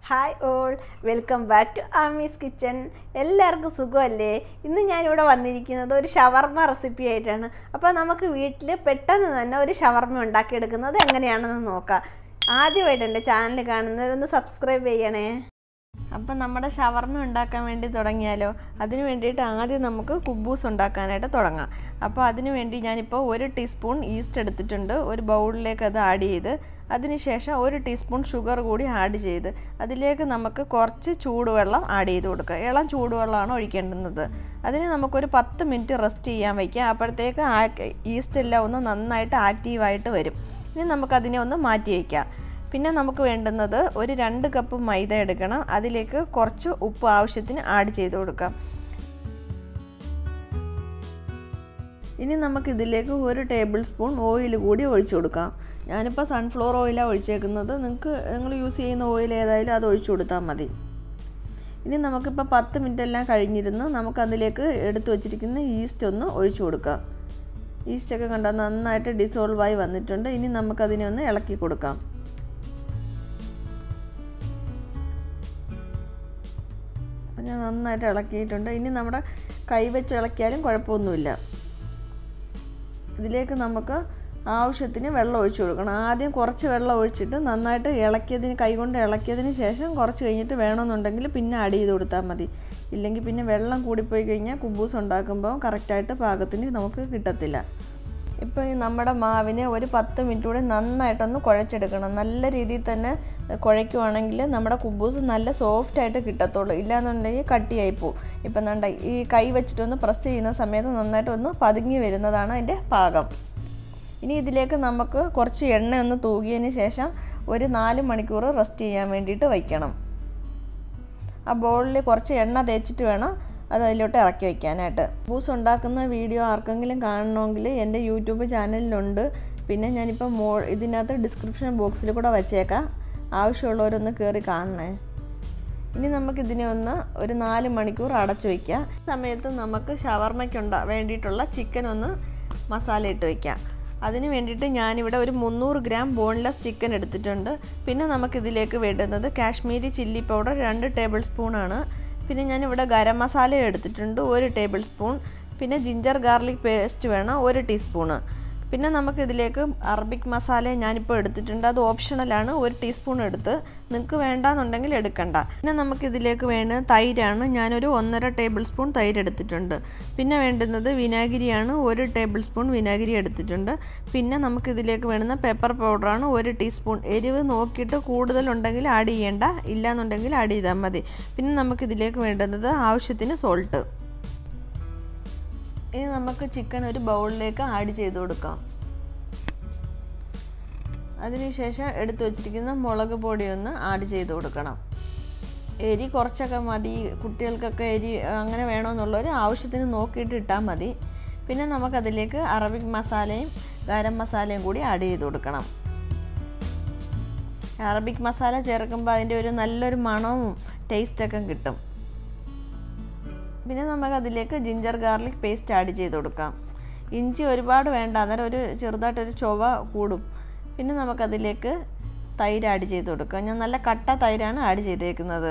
hi all welcome back to Aami's kitchen എല്ലാവർക്കും സുഖമല്ലേ ഇന്ന് ഞാനിവിടെ വന്നിരിക്കുന്നത് ഒരു ഷവർമ റെസിപ്പി ആയിട്ടാണ് അപ്പോൾ നമുക്ക് വീട്ടിൽ പെട്ടെന്ന് തന്നെ ഒരു ഷവർമ ഉണ്ടാക്കിയെടുക്കുന്നത് എങ്ങനെയാണെന്ന് നോക്കാം ആദ്യമായിട്ട് എൻ്റെ ചാനൽ കാണുന്നവരൊന്ന് സബ്സ്ക്രൈബ് ചെയ്യണേ അപ്പം നമ്മുടെ ഷവർമ ഉണ്ടാക്കാൻ വേണ്ടി തുടങ്ങിയാലോ അതിന് വേണ്ടിയിട്ട് ആദ്യം നമുക്ക് കുബൂസ് ഉണ്ടാക്കാനായിട്ട് തുടങ്ങാം അപ്പോൾ അതിന് വേണ്ടി ഞാനിപ്പോൾ ഒരു ടീസ്പൂൺ ഈസ്റ്റ് എടുത്തിട്ടുണ്ട് ഒരു ബൗളിലേക്ക് അത് ആഡ് ചെയ്ത് അതിനുശേഷം ഒരു ടീസ്പൂൺ ഷുഗർ കൂടി ആഡ് ചെയ്ത് അതിലേക്ക് നമുക്ക് കുറച്ച് ചൂടുവെള്ളം ആഡ് ചെയ്ത് കൊടുക്കുക ഇളം ചൂടുവെള്ളമാണ് ഒഴിക്കേണ്ടുന്നത് അതിന് നമുക്കൊരു പത്ത് മിനിറ്റ് റെസ്റ്റ് ചെയ്യാൻ വയ്ക്കാം അപ്പോഴത്തേക്ക് ആ ഈസ്റ്റ് എല്ലാം ഒന്ന് നന്നായിട്ട് ആക്റ്റീവായിട്ട് വരും ഇനി നമുക്കതിനെ ഒന്ന് മാറ്റി വയ്ക്കാം പിന്നെ നമുക്ക് വേണ്ടുന്നത് ഒരു രണ്ട് കപ്പ് മൈദ എടുക്കണം അതിലേക്ക് കുറച്ച് ഉപ്പ് ആവശ്യത്തിന് ആഡ് ചെയ്ത് കൊടുക്കാം ഇനി നമുക്ക് ഇതിലേക്ക് ഒരു ടേബിൾ സ്പൂൺ ഓയിൽ കൂടി ഒഴിച്ചു കൊടുക്കാം ഞാനിപ്പോൾ സൺഫ്ലവർ ഓയിലാണ് ഒഴിച്ചേക്കുന്നത് നിങ്ങൾക്ക് നിങ്ങൾ യൂസ് ചെയ്യുന്ന ഓയിൽ ഏതായാലും അത് ഒഴിച്ചു കൊടുത്താൽ മതി ഇനി നമുക്കിപ്പോൾ പത്ത് മിനിറ്റ് എല്ലാം കഴിഞ്ഞിരുന്ന് നമുക്കതിലേക്ക് എടുത്തു വച്ചിരിക്കുന്ന ഈസ്റ്റ് ഒന്ന് ഒഴിച്ചു കൊടുക്കാം ഈസ്റ്റൊക്കെ കണ്ടാൽ നന്നായിട്ട് ഡിസോൾവ് ആയി വന്നിട്ടുണ്ട് ഇനി നമുക്കതിനെ ഒന്ന് ഇളക്കി കൊടുക്കാം അപ്പം ഞാൻ നന്നായിട്ട് ഇളക്കിയിട്ടുണ്ട് ഇനി നമ്മുടെ കൈ വെച്ച് ഇളക്കിയാലും കുഴപ്പമൊന്നുമില്ല ഇതിലേക്ക് നമുക്ക് ആവശ്യത്തിന് വെള്ളം ഒഴിച്ചു കൊടുക്കണം ആദ്യം കുറച്ച് വെള്ളം ഒഴിച്ചിട്ട് നന്നായിട്ട് ഇളക്കിയതിന് കൈകൊണ്ട് ഇളക്കിയതിന് ശേഷം കുറച്ച് കഴിഞ്ഞിട്ട് വേണമെന്നുണ്ടെങ്കിൽ പിന്നെ ആഡ് ചെയ്ത് കൊടുത്താൽ മതി ഇല്ലെങ്കിൽ പിന്നെ വെള്ളം കൂടിപ്പോയി കഴിഞ്ഞാൽ കുബൂസ് ഉണ്ടാക്കുമ്പോൾ കറക്റ്റായിട്ട് പാകത്തിന് നമുക്ക് കിട്ടത്തില്ല ഇപ്പോൾ ഈ നമ്മുടെ മാവിനെ ഒരു പത്ത് മിനിറ്റ് കൂടി നന്നായിട്ടൊന്ന് കുഴച്ചെടുക്കണം നല്ല രീതിയിൽ തന്നെ കുഴയ്ക്കുവാണെങ്കിൽ നമ്മുടെ കുബൂസ് നല്ല സോഫ്റ്റ് ആയിട്ട് കിട്ടത്തുള്ളൂ ഇല്ലാന്നുണ്ടെങ്കിൽ കട്ടിയായി പോവും ഇപ്പം നണ്ട ഈ കൈ വെച്ചിട്ടൊന്ന് പ്രസ് ചെയ്യുന്ന സമയത്ത് നന്നായിട്ട് ഒന്ന് പതുങ്ങി വരുന്നതാണ് അതിൻ്റെ പാകം ഇനി ഇതിലേക്ക് നമുക്ക് കുറച്ച് എണ്ണ ഒന്ന് തൂകിയതിന് ശേഷം ഒരു നാല് മണിക്കൂർ റെസ്റ്റ് ചെയ്യാൻ വേണ്ടിയിട്ട് വയ്ക്കണം ആ ബോളിൽ കുറച്ച് എണ്ണ തേച്ചിട്ട് വേണം അത് അതിലോട്ട് ഇറക്കി വയ്ക്കാനായിട്ട് ബൂസ് ഉണ്ടാക്കുന്ന വീഡിയോ ആർക്കെങ്കിലും കാണണമെങ്കിൽ എൻ്റെ യൂട്യൂബ് ചാനലിലുണ്ട് പിന്നെ ഞാനിപ്പോൾ മോ ഇതിനകത്ത് ഡിസ്ക്രിപ്ഷൻ ബോക്സിൽ കൂടെ വച്ചേക്കാം ആവശ്യമുള്ളവരൊന്ന് കയറി കാണണേ ഇനി നമുക്കിതിനെ ഒന്ന് ഒരു നാല് മണിക്കൂർ അടച്ചു വയ്ക്കാം സമയത്ത് നമുക്ക് ഷവർമ്മയ്ക്കുണ്ടാ വേണ്ടിയിട്ടുള്ള ചിക്കൻ ഒന്ന് മസാല ഇട്ട് വയ്ക്കാം അതിന് വേണ്ടിയിട്ട് ഞാനിവിടെ ഒരു മുന്നൂറ് ഗ്രാം ബോൺലെസ് ചിക്കൻ എടുത്തിട്ടുണ്ട് പിന്നെ നമുക്കിതിലേക്ക് വേണ്ടുന്നത് കാശ്മീരി ചില്ലി പൗഡർ രണ്ട് ടേബിൾ സ്പൂണാണ് പിന്നെ ഞാനിവിടെ ഗരം മസാല എടുത്തിട്ടുണ്ട് ഒരു ടേബിൾ സ്പൂൺ പിന്നെ ജിഞ്ചർ ഗാർലിക് പേസ്റ്റ് വേണം ഒരു ടീസ്പൂണ് പിന്നെ നമുക്കിതിലേക്ക് അറബിക് മസാല ഞാനിപ്പോൾ എടുത്തിട്ടുണ്ട് അത് ഓപ്ഷണലാണ് ഒരു ടീസ്പൂൺ എടുത്ത് നിങ്ങൾക്ക് വേണ്ടാന്നുണ്ടെങ്കിൽ എടുക്കണ്ട പിന്നെ നമുക്കിതിലേക്ക് വേണ്ടത് തൈരാണ് ഞാനൊരു ഒന്നര ടേബിൾ സ്പൂൺ തൈര് എടുത്തിട്ടുണ്ട് പിന്നെ വേണ്ടുന്നത് വിനാഗിരിയാണ് ഒരു ടേബിൾ സ്പൂൺ വിനാഗിരി എടുത്തിട്ടുണ്ട് പിന്നെ നമുക്കിതിലേക്ക് വേണ്ടുന്ന പെപ്പർ പൗഡറാണ് ഒരു ടീസ്പൂൺ എരിവ് നോക്കിയിട്ട് കൂടുതലുണ്ടെങ്കിൽ ആഡ് ചെയ്യേണ്ട ഇല്ലാന്നുണ്ടെങ്കിൽ ആഡ് ചെയ്താൽ മതി പിന്നെ നമുക്കിതിലേക്ക് വേണ്ടുന്നത് ആവശ്യത്തിന് സോൾട്ട് ഇനി നമുക്ക് ചിക്കൻ ഒരു ബൗളിലേക്ക് ആഡ് ചെയ്ത് കൊടുക്കാം അതിനുശേഷം എടുത്തു വച്ചിരിക്കുന്ന മുളക് പൊടി ഒന്ന് ആഡ് ചെയ്ത് കൊടുക്കണം എരി കുറച്ചൊക്കെ മതി കുട്ടികൾക്കൊക്കെ എരി അങ്ങനെ വേണമെന്നുള്ളവർ ആവശ്യത്തിന് നോക്കിയിട്ട് ഇട്ടാൽ മതി പിന്നെ നമുക്കതിലേക്ക് അറബിക് മസാലയും ഗരം മസാലയും കൂടി ആഡ് ചെയ്ത് കൊടുക്കണം അറബിക് മസാല ചേർക്കുമ്പോൾ അതിൻ്റെ ഒരു നല്ലൊരു മണവും ടേസ്റ്റൊക്കെ കിട്ടും പിന്നെ നമുക്ക് അതിലേക്ക് ജിഞ്ചർ ഗാർലിക് പേസ്റ്റ് ആഡ് ചെയ്ത് കൊടുക്കാം ഇഞ്ചി ഒരുപാട് വേണ്ട അന്നേരം ഒരു ചെറുതായിട്ടൊരു ചൊവ കൂടും പിന്നെ നമുക്കതിലേക്ക് തൈര് ആഡ് ചെയ്ത് കൊടുക്കാം ഞാൻ നല്ല കട്ട തൈരാണ് ആഡ് ചെയ്തേക്കുന്നത്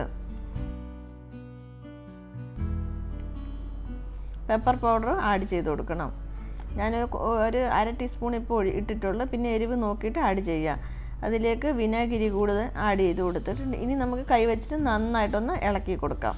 പെപ്പർ പൗഡർ ആഡ് ചെയ്ത് കൊടുക്കണം ഞാൻ ഒരു അര ടീസ്പൂൺ ഇപ്പോൾ ഇട്ടിട്ടുള്ളൂ പിന്നെ എരിവ് നോക്കിയിട്ട് ആഡ് ചെയ്യാം അതിലേക്ക് വിനാഗിരി കൂടുതൽ ആഡ് ചെയ്ത് കൊടുത്തിട്ടുണ്ട് ഇനി നമുക്ക് കൈ വെച്ചിട്ട് നന്നായിട്ടൊന്ന് ഇളക്കി കൊടുക്കാം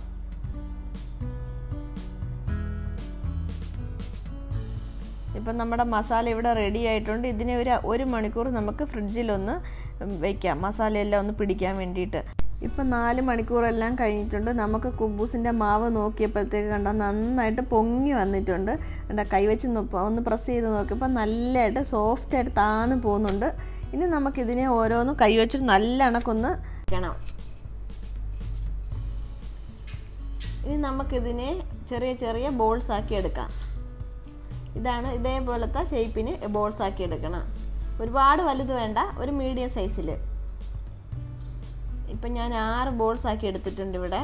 ഇപ്പം നമ്മുടെ മസാല ഇവിടെ റെഡി ആയിട്ടുണ്ട് ഇതിനെ ഒരു ഒരു മണിക്കൂർ നമുക്ക് ഫ്രിഡ്ജിലൊന്ന് വയ്ക്കാം മസാലയെല്ലാം ഒന്ന് പിടിക്കാൻ വേണ്ടിയിട്ട് ഇപ്പം നാല് മണിക്കൂറെല്ലാം കഴിഞ്ഞിട്ടുണ്ട് നമുക്ക് കുബൂസിൻ്റെ മാവ് നോക്കിയപ്പോഴത്തേക്ക് കണ്ടാൽ നന്നായിട്ട് പൊങ്ങി വന്നിട്ടുണ്ട് കണ്ട കൈവച്ച് ഒന്ന് പ്രസ് ചെയ്ത് നോക്കിയപ്പോൾ നല്ലതായിട്ട് സോഫ്റ്റായിട്ട് താന്ന് പോകുന്നുണ്ട് ഇനി നമുക്കിതിനെ ഓരോന്നും കൈവച്ച് നല്ല അണക്കൊന്ന് വയ്ക്കണം ഇനി നമുക്കിതിനെ ചെറിയ ചെറിയ ബോൾസ് ആക്കി എടുക്കാം ഇതാണ് ഇതേപോലത്തെ ഷേപ്പിന് ബോൾസ് ആക്കി എടുക്കണം ഒരുപാട് വലുത് വേണ്ട ഒരു മീഡിയം സൈസിൽ ഇപ്പം ഞാൻ ആറ് ബോൾസ് ആക്കി എടുത്തിട്ടുണ്ട് ഇവിടെ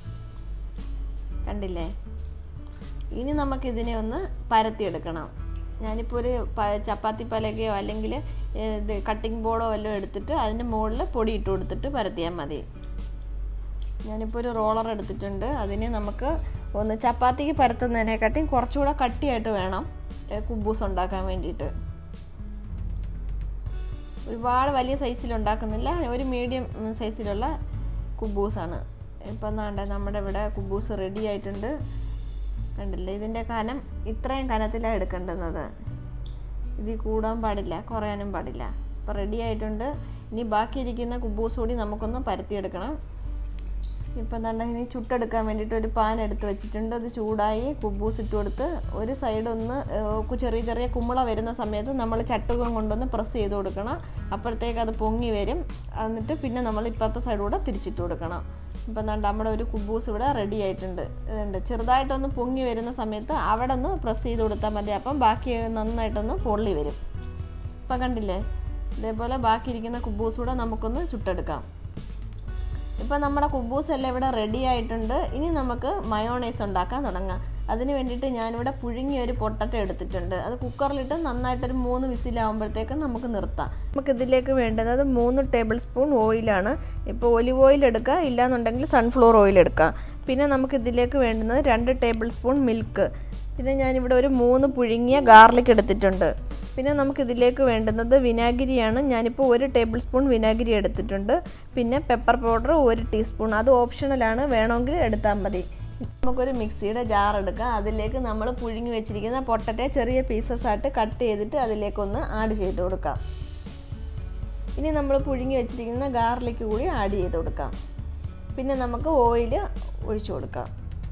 കണ്ടില്ലേ ഇനി നമുക്കിതിനെ ഒന്ന് പരത്തിയെടുക്കണം ഞാനിപ്പോൾ ഒരു പ- ചപ്പാത്തി പലകയോ അല്ലെങ്കിൽ ഇത് കട്ടിംഗ് ബോർഡോ വല്ലതും എടുത്തിട്ട് അതിൻ്റെ മുകളിൽ പൊടി ഇട്ട് കൊടുത്തിട്ട് പരത്തിയാൽ മതി ഞാനിപ്പോൾ ഒരു റോളർ എടുത്തിട്ടുണ്ട് അതിന് നമുക്ക് ഒന്ന് ചപ്പാത്തിക്ക് പരത്തുന്നതിനെക്കാട്ടിയും കുറച്ചുകൂടെ കട്ടിയായിട്ട് വേണം ഏ, കുബൂസ് ഉണ്ടാക്കാൻ വേണ്ടിയിട്ട് ഒരുപാട് വലിയ സൈസിൽ ഉണ്ടാക്കുന്നില്ല ഒരു മീഡിയം സൈസിലുള്ള കുബൂസാണ് ഇപ്പം നാണ്ട നമ്മുടെ ഇവിടെ കുബൂസ് റെഡി ആയിട്ടുണ്ട് കണ്ടില്ലേ ഇതിൻ്റെ കനം ഇത്രയും കനത്തിലാണ് എടുക്കേണ്ടുന്നത് ഇതിൽ കൂടാൻ പാടില്ല കുറയാനും പാടില്ല അപ്പോൾ റെഡി ആയിട്ടുണ്ട് ഇനി ബാക്കിയിരിക്കുന്ന കുബൂസ് കൂടി നമുക്കൊന്ന് പരത്തിയെടുക്കണം ഇപ്പം എന്താ ഇനി ചുട്ടെടുക്കാൻ വേണ്ടിയിട്ട് ഒരു പാൻ എടുത്ത് വെച്ചിട്ടുണ്ട് അത് ചൂടായി കുബൂസ് ഇട്ട് കൊടുത്ത് ഒരു സൈഡ് ഒന്ന് ഏഹ്, കു- ചെറിയ ചെറിയ കുമ്പള വരുന്ന സമയത്ത് നമ്മൾ ചട്ടുകം കൊണ്ടൊന്ന് പ്രസ് ചെയ്ത് കൊടുക്കണം അപ്പോഴത്തേക്ക് അത് പൊങ്ങി വരും എന്നിട്ട് പിന്നെ നമ്മൾ ഇപ്പുറത്തെ സൈഡൂടെ തിരിച്ചിട്ട് കൊടുക്കണം ഇപ്പം എന്താ നമ്മുടെ ഒരു കുബൂസ് ഇവിടെ റെഡി ആയിട്ടുണ്ട് ഇതുണ്ട് ചെറുതായിട്ടൊന്ന് പൊങ്ങി വരുന്ന സമയത്ത് അവിടെ ഒന്ന് പ്രസ് ചെയ്ത് കൊടുത്താൽ മതി അപ്പം ബാക്കി നന്നായിട്ടൊന്ന് പൊള്ളി വരും ഇപ്പം കണ്ടില്ലേ ഇതേപോലെ ബാക്കിയിരിക്കുന്ന കുബൂസ് കൂടെ നമുക്കൊന്ന് ചുട്ടെടുക്കാം ഇപ്പം നമ്മുടെ കുബൂസ് എല്ലാം ഇവിടെ റെഡി ആയിട്ടുണ്ട് ഇനി നമുക്ക് മയോണൈസ് ഉണ്ടാക്കാൻ തുടങ്ങാം അതിന് വേണ്ടിയിട്ട് ഞാനിവിടെ പുഴുങ്ങിയ ഒരു പൊട്ടറ്റോ എടുത്തിട്ടുണ്ട് അത് കുക്കറിലിട്ട് നന്നായിട്ടൊരു മൂന്ന് വിസിലാകുമ്പോഴത്തേക്കും നമുക്ക് നിർത്താം നമുക്ക് ഇതിലേക്ക് വേണ്ടുന്നത് മൂന്ന് ടേബിൾ സ്പൂൺ ഓയിലാണ് ഇപ്പോൾ ഒലിവ് ഓയിൽ എടുക്കുക ഇല്ലാന്നുണ്ടെങ്കിൽ സൺഫ്ലവർ ഓയിൽ എടുക്കാം പിന്നെ നമുക്ക് ഇതിലേക്ക് വേണ്ടുന്നത് രണ്ട് ടേബിൾ സ്പൂൺ മിൽക്ക് പിന്നെ ഞാനിവിടെ ഒരു മൂന്ന് പുഴുങ്ങിയ ഗാർലിക് എടുത്തിട്ടുണ്ട് പിന്നെ നമുക്ക് ഇതിലേക്ക് വേണ്ടുന്നത് വിനാഗിരിയാണ് ഞാനിപ്പോൾ ഒരു ടേബിൾ സ്പൂൺ വിനാഗിരി എടുത്തിട്ടുണ്ട് പിന്നെ പെപ്പർ പൗഡർ ഒരു ടീസ്പൂൺ അത് ഓപ്ഷണലാണ് വേണമെങ്കിൽ എടുത്താൽ മതി നമുക്കൊരു മിക്സിയുടെ ജാർ എടുക്കാം അതിലേക്ക് നമ്മൾ പുഴുങ്ങി വെച്ചിരിക്കുന്ന പൊട്ടറ്റോ ചെറിയ പീസസ് ആയിട്ട് കട്ട് ചെയ്തിട്ട് അതിലേക്കൊന്ന് ആഡ് ചെയ്ത് കൊടുക്കാം ഇനി നമ്മൾ പുഴുങ്ങി വെച്ചിരിക്കുന്ന ഗാർലിക് കൂടി ആഡ് ചെയ്ത് കൊടുക്കാം പിന്നെ നമുക്ക് ഓയിൽ ഒഴിച്ചു കൊടുക്കാം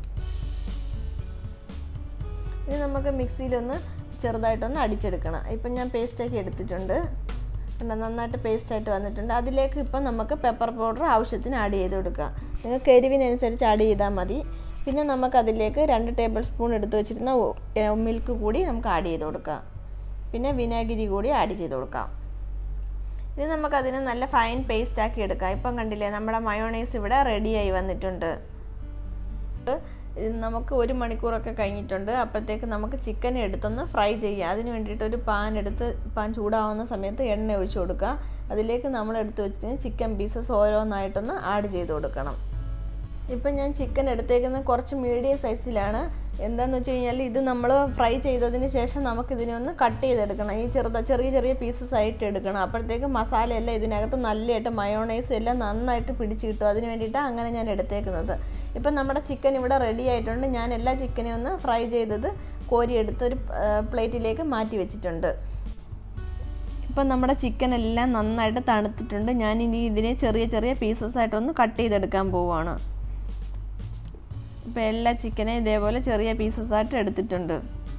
ഇനി നമുക്ക് മിക്സിയിലൊന്ന് ചെറുതായിട്ടൊന്ന് അടിച്ചെടുക്കണം ഇപ്പം ഞാൻ പേസ്റ്റാക്കി എടുത്തിട്ടുണ്ട് കണ്ടോ നന്നായിട്ട് പേസ്റ്റായിട്ട് വന്നിട്ടുണ്ട് അതിലേക്ക് ഇപ്പം നമുക്ക് പെപ്പർ പൗഡർ ആവശ്യത്തിന് ആഡ് ചെയ്ത് കൊടുക്കാം നിങ്ങൾക്ക് എരിവിനനുസരിച്ച് ആഡ് ചെയ്താൽ മതി പിന്നെ നമുക്ക് അതിലേക്ക് രണ്ട് ടേബിൾ സ്പൂൺ എടുത്ത് വെച്ചിരുന്ന മിൽക്ക് കൂടി നമുക്ക് ആഡ് ചെയ്ത് കൊടുക്കാം പിന്നെ വിനാഗിരി കൂടി ആഡ് ചെയ്ത് കൊടുക്കാം ഇനി നമുക്കതിനെ നല്ല ഫൈൻ പേസ്റ്റ് ആക്കി എടുക്കാം ഇപ്പം കണ്ടില്ലേ നമ്മുടെ മയോണൈസ് ഇവിടെ റെഡിയായി വന്നിട്ടുണ്ട് ഇത് നമുക്ക് ഒരു മണിക്കൂറൊക്കെ കഴിഞ്ഞിട്ടുണ്ട് അപ്പോഴത്തേക്ക് നമുക്ക് ചിക്കൻ എടുത്തൊന്ന് ഫ്രൈ ചെയ്യാം അതിന് വേണ്ടിയിട്ട് ഒരു പാൻ എടുത്ത് പാൻ ചൂടാവുന്ന സമയത്ത് എണ്ണ ഒഴിച്ചു കൊടുക്കുക അതിലേക്ക് നമ്മൾ എടുത്ത് വെച്ചിട്ട് ചിക്കൻ പീസസ് ഓരോന്നായിട്ടൊന്ന് ആഡ് ചെയ്ത് കൊടുക്കണം ഇപ്പം ഞാൻ ചിക്കൻ എടുത്തേക്കുന്നത് കുറച്ച് മീഡിയം സൈസിലാണ് എന്താണെന്ന് വെച്ച് കഴിഞ്ഞാൽ ഇത് നമ്മൾ ഫ്രൈ ചെയ്തതിന് ശേഷം നമുക്കിതിനെ ഒന്ന് കട്ട് ചെയ്തെടുക്കണം ഈ ചെറുത ചെറിയ ചെറിയ പീസസ് ആയിട്ട് എടുക്കണം അപ്പോഴത്തേക്ക് മസാലയെല്ലാം ഇതിനകത്ത് നല്ലതായിട്ട് മയോണൈസ് എല്ലാം നന്നായിട്ട് പിടിച്ച് കിട്ടും അതിന് വേണ്ടിയിട്ടാണ് അങ്ങനെ ഞാൻ എടുത്തേക്കുന്നത് ഇപ്പം നമ്മുടെ ചിക്കൻ ഇവിടെ റെഡി ആയിട്ടുണ്ട് ഞാൻ എല്ലാ ചിക്കനെയും ഒന്ന് ഫ്രൈ ചെയ്തത് കോരിയെടുത്ത് ഒരു പ്ലേറ്റിലേക്ക് മാറ്റി വെച്ചിട്ടുണ്ട് ഇപ്പം നമ്മുടെ ചിക്കൻ എല്ലാം നന്നായിട്ട് തണുത്തിട്ടുണ്ട് ഞാൻ ഇനി ഇതിനെ ചെറിയ ചെറിയ പീസസ് ആയിട്ടൊന്ന് കട്ട് ചെയ്തെടുക്കാൻ പോവുകയാണ് ഇപ്പം എല്ലാ ചിക്കനും ഇതേപോലെ ചെറിയ പീസസ് ആയിട്ട് എടുത്തിട്ടുണ്ട്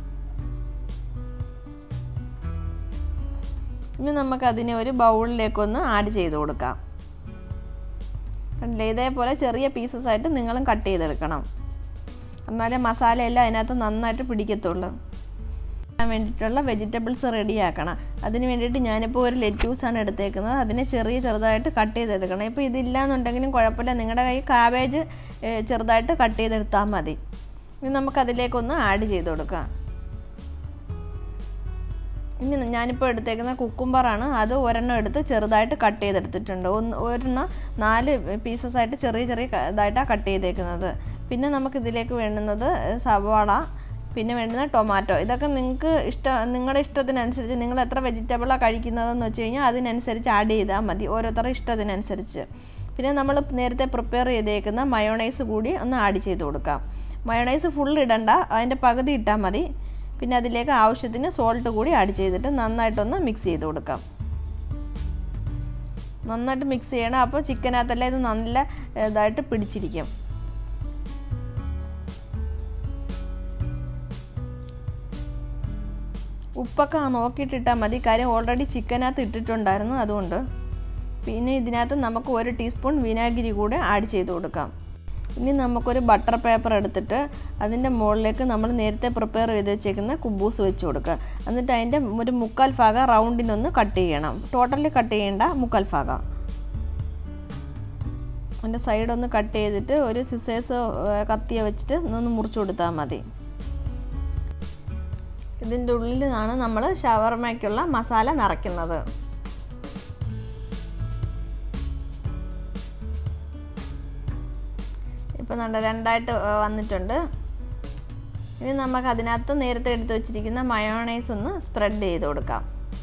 ഇനി നമുക്ക് അതിനെ ഒരു ബൗളിലേക്കൊന്ന് ആഡ് ചെയ്ത് കൊടുക്കാം കണ്ടില്ലേ ഇതേപോലെ ചെറിയ പീസസ് ആയിട്ട് നിങ്ങളും കട്ട് ചെയ്തെടുക്കണം എന്നാലേ മസാല എല്ലാം അതിനകത്ത് നന്നായിട്ട് പിടിക്കത്തുള്ളൂ ചെയ്യാൻ വേണ്ടിയിട്ടുള്ള വെജിറ്റബിൾസ് റെഡിയാക്കണം അതിന് വേണ്ടിയിട്ട് ഞാനിപ്പോൾ ഒരു ലെറ്റ്യൂസാണ് എടുത്തേക്കുന്നത് അതിനെ ചെറിയ ചെറുതായിട്ട് കട്ട് ചെയ്തെടുക്കണം ഇപ്പോൾ ഇതില്ലാന്നുണ്ടെങ്കിലും കുഴപ്പമില്ല നിങ്ങളുടെ കയ്യിൽ കാബേജ് ചെറുതായിട്ട് കട്ട് ചെയ്തെടുത്താൽ മതി ഇനി നമുക്കതിലേക്കൊന്ന് ആഡ് ചെയ്ത് കൊടുക്കാം ഇനി ഞാനിപ്പോൾ എടുത്തേക്കുന്ന കുക്കുംബറാണ് അത് ഒരെണ്ണം എടുത്ത് ചെറുതായിട്ട് കട്ട് ചെയ്തെടുത്തിട്ടുണ്ട് ഒന്ന് ഒരെണ്ണം നാല് പീസസ് ആയിട്ട് ചെറിയ ചെറിയ ഇതായിട്ടാണ് കട്ട് ചെയ്തേക്കുന്നത് പിന്നെ നമുക്കിതിലേക്ക് വേണ്ടുന്നത് സവാള പിന്നെ വേണ്ടുന്ന ടൊമാറ്റോ ഇതൊക്കെ നിങ്ങൾക്ക് ഇഷ്ടം നിങ്ങളുടെ ഇഷ്ടത്തിനനുസരിച്ച് നിങ്ങൾ എത്ര വെജിറ്റബിളാണ് കഴിക്കുന്നതെന്ന് വെച്ച് കഴിഞ്ഞാൽ അതിനനുസരിച്ച് ആഡ് ചെയ്താൽ മതി ഓരോരുത്തരുടെ ഇഷ്ടത്തിനനുസരിച്ച് പിന്നെ നമ്മൾ നേരത്തെ പ്രിപ്പയർ ചെയ്തേക്കുന്ന മയോണൈസ് കൂടി ഒന്ന് ആഡ് ചെയ്ത് കൊടുക്കാം മയോണൈസ് ഫുൾ ഇടണ്ട അതിൻ്റെ പകുതി ഇട്ടാൽ മതി പിന്നെ അതിലേക്ക് ആവശ്യത്തിന് സോൾട്ട് കൂടി ആഡ് ചെയ്തിട്ട് നന്നായിട്ടൊന്ന് മിക്സ് ചെയ്ത് കൊടുക്കാം നന്നായിട്ട് മിക്സ് ചെയ്യണം അപ്പോൾ ചിക്കനകത്തെല്ലാം ഇത് നല്ല ഇതായിട്ട് പിടിച്ചിരിക്കും ഉപ്പൊക്കെ നോക്കിയിട്ടിട്ടാൽ മതി കാര്യം ഓൾറെഡി ചിക്കനകത്ത് ഇട്ടിട്ടുണ്ടായിരുന്നു അതുകൊണ്ട് പിന്നെ ഇതിനകത്ത് നമുക്ക് ഒരു ടീസ്പൂൺ വിനാഗിരി കൂടെ ആഡ് ചെയ്ത് കൊടുക്കാം ഇനി നമുക്കൊരു ബട്ടർ പേപ്പർ എടുത്തിട്ട് അതിൻ്റെ മുകളിലേക്ക് നമ്മൾ നേരത്തെ പ്രിപ്പയർ ചെയ്ത് വെച്ചേക്കുന്ന കുബൂസ് വെച്ച് കൊടുക്കുക എന്നിട്ട് അതിൻ്റെ ഒരു മുക്കാൽ ഭാഗം റൗണ്ടിനൊന്ന് കട്ട് ചെയ്യണം ടോട്ടലി കട്ട് ചെയ്യേണ്ട മുക്കാൽ ഭാഗം അതിൻ്റെ സൈഡൊന്ന് കട്ട് ചെയ്തിട്ട് ഒരു സിസേഴ്സ് കത്തിയ വെച്ചിട്ട് ഒന്ന് മുറിച്ച് കൊടുത്താൽ മതി ഇതിൻ്റെ ഉള്ളിലാണ് നമ്മൾ ഷവർമയ്ക്കുള്ള മസാല നിറയ്ക്കുന്നത് ഇപ്പം നല്ല രണ്ടായിട്ട് വന്നിട്ടുണ്ട് ഇനി നമുക്ക് അതിനകത്ത് നേരത്തെ എടുത്ത് വെച്ചിരിക്കുന്ന മയോണൈസ് ഒന്ന് സ്പ്രെഡ് ചെയ്ത് കൊടുക്കാം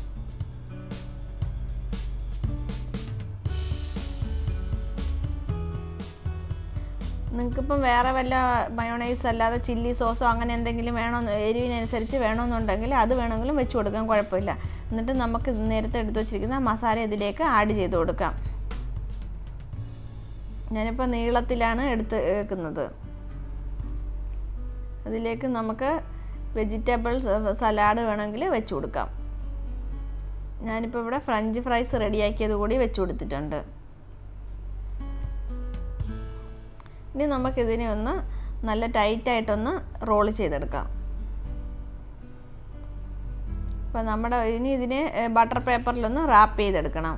നിങ്ങൾക്കിപ്പം വേറെ വല്ല മയോണൈസ് അല്ലാതെ ചില്ലി സോസോ അങ്ങനെ എന്തെങ്കിലും വേണോ എരിവിനനുസരിച്ച് വേണമെന്നുണ്ടെങ്കിൽ അത് വേണമെങ്കിലും വെച്ച് കൊടുക്കാൻ കുഴപ്പമില്ല എന്നിട്ട് നമുക്ക് നേരത്തെ എടുത്ത് വെച്ചിരിക്കുന്ന മസാല ഇതിലേക്ക് ആഡ് ചെയ്ത് കൊടുക്കാം ഞാനിപ്പോൾ നീളത്തിലാണ് എടുത്ത് വെക്കുന്നത് അതിലേക്ക് നമുക്ക് വെജിറ്റബിൾ സലാഡ് വേണമെങ്കിൽ വെച്ച് കൊടുക്കാം ഞാനിപ്പോൾ ഇവിടെ ഫ്രഞ്ച് ഫ്രൈസ് റെഡിയാക്കിയത് കൂടി വെച്ച് കൊടുത്തിട്ടുണ്ട് ഇനി നമുക്കിതിനെ ഒന്ന് നല്ല ടൈറ്റായിട്ടൊന്ന് റോൾ ചെയ്തെടുക്കാം അപ്പോൾ നമ്മുടെ ഇനി ഇതിനെ ബട്ടർ പേപ്പറിലൊന്ന് റാപ്പ് ചെയ്തെടുക്കണം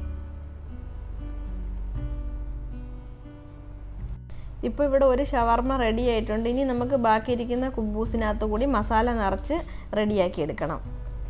ഇപ്പോൾ ഇവിടെ ഒരു ഷവർമ റെഡി ആയിട്ടുണ്ട് ഇനി നമുക്ക് ബാക്കിയിരിക്കുന്ന കുബൂസിനകത്ത് കൂടി മസാല നിറച്ച് റെഡിയാക്കി എടുക്കണം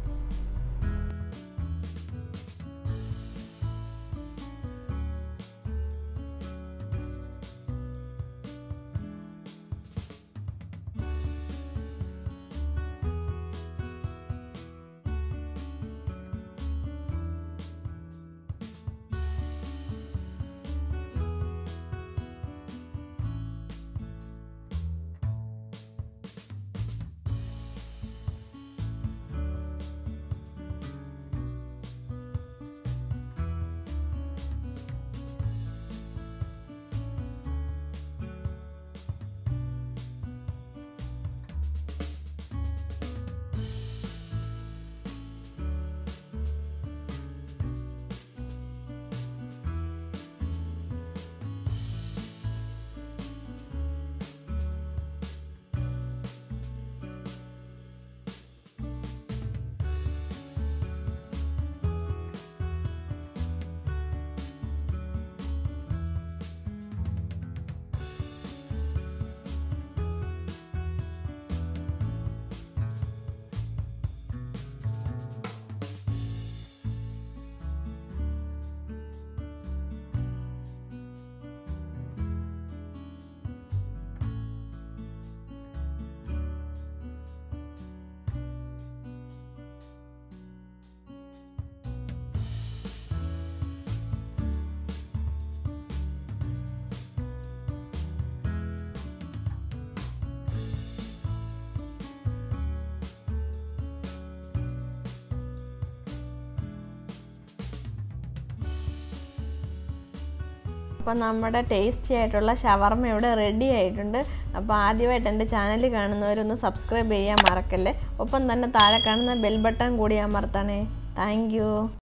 അപ്പോൾ നമ്മുടെ ടേസ്റ്റി ആയിട്ടുള്ള ഷവർമ ഇവിടെ റെഡി ആയിട്ടുണ്ട് അപ്പോൾ ആദ്യമായിട്ട് എൻ്റെ ചാനൽ കാണുന്നവരൊന്ന് സബ്സ്ക്രൈബ് ചെയ്യാൻ മറക്കല്ലേ ഒപ്പം തന്നെ താഴെ കാണുന്ന ബെൽ ബട്ടൺ കൂടി അമർത്തണേ താങ്ക്